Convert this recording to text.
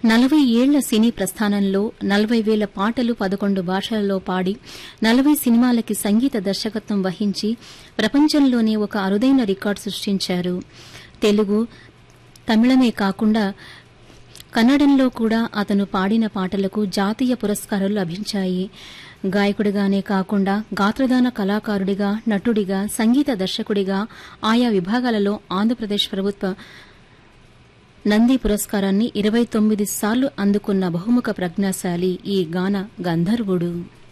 నలభై ఏళ్ల సినీ ప్రస్థానంలో నలభై వేల పాటలు పదకొండు భాషలలో పాడి నలభై సినిమాలకి సంగీత దర్శకత్వం వహించి ప్రపంచంలోనే ఒక అరుదైన రికార్డు సృష్టించారు తెలుగు తమిళమే కాకుండా కన్నడంలో కూడా అతను పాడిన పాటలకు జాతీయ పురస్కారాలు లభించాయి గాయకుడిగానే కాకుండా గాత్రదాన కళాకారుడిగా నటుడిగా సంగీత దర్శకుడిగా ఆయా విభాగాలలో ఆంధ్రప్రదేశ్ ప్రభుత్వ నంది పురస్కారాన్ని ఇరవై తొమ్మిది సార్లు అందుకున్న బహుముఖ ప్రజ్ఞాశాలి ఈ గాన గంధర్వుడు